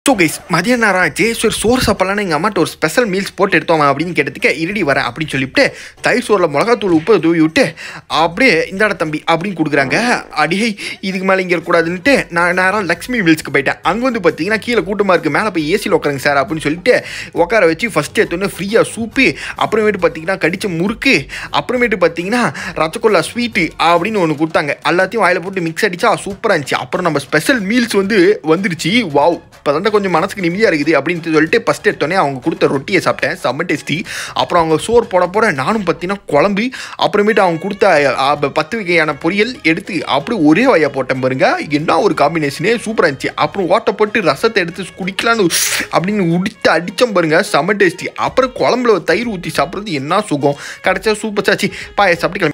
so guys மதிய நேரம் ஆச்சு சரி சோறு சாப்பிடலான்னு எங்கள் அம்மாட்ட ஒரு ஸ்பெஷல் மீல்ஸ் போட்டு எடுத்தோம் அப்படின்னு கேட்டதுக்கு இருடி வரேன் அப்படின்னு சொல்லிவிட்டு தயிர் சோறில் மிளகாத்தூள் உப்பு தூவி விட்டு அப்படியே இந்தாட தம்பி அப்படின்னு கொடுக்குறாங்க அடியே இதுக்கு மேலே இங்கே இருக்கக்கூடாதுன்ட்டு நான் நேரம் லக்ஷ்மி மீல்ஸ்க்கு போயிட்டேன் அங்கே வந்து பார்த்தீங்கன்னா கீழே கூட்டமாக இருக்குது மேலே போய் ஏசியில் உட்காருங்க சார் அப்படின்னு சொல்லிட்டு உட்கார வச்சு ஃபஸ்ட்டு எடுத்தோன்னே ஃப்ரீயாக சூப்பு அப்புறமேட்டு பார்த்தீங்கன்னா கடிச்ச முறுக்கு அப்புறமேட்டு பார்த்தீங்கன்னா ரசகுல்லா ஸ்வீட்டு அப்படின்னு ஒன்று கொடுத்தாங்க எல்லாத்தையும் வாயில் போட்டு மிக்ஸ் அடிச்சா சூப்பராக இருந்துச்சு அப்புறம் நம்ம ஸ்பெஷல் மீல்ஸ் வந்து வந்துருச்சு வாவ் இப்போ தான் கொஞ்சம் மனசுக்கு நிம்மதியாக இருக்குது அப்படின்னு சொல்லிட்டு ஃபஸ்ட் எடுத்தோடனே அவங்க கொடுத்த ரொட்டியை சாப்பிட்டேன் செம்ம டேஸ்டி அப்புறம் அவங்க சோறு போட போட நானும் பார்த்தீங்கன்னா குழம்பு அப்புறமேட்டு அவங்க கொடுத்த அஹ், பத்து வகையான பொரியல் எடுத்து அப்படி ஒரே வகையாக போட்டேன் பாருங்க என்ன ஒரு காம்பினேஷனே சூப்பராக இருந்துச்சு அப்புறம் ஓட்ட போட்டு ரசத்தை எடுத்து குடிக்கலான்னு அப்படின்னு உடித்து அடித்தோம் பாருங்க செம்ம டேஸ்டி அப்புறம் குழம்புல தயிர் ஊற்றி சாப்பிட்றது என்ன சுகம் கிடச்சா சூப்பர் சாச்சி பாய சாப்பிட்டு கிளம்பி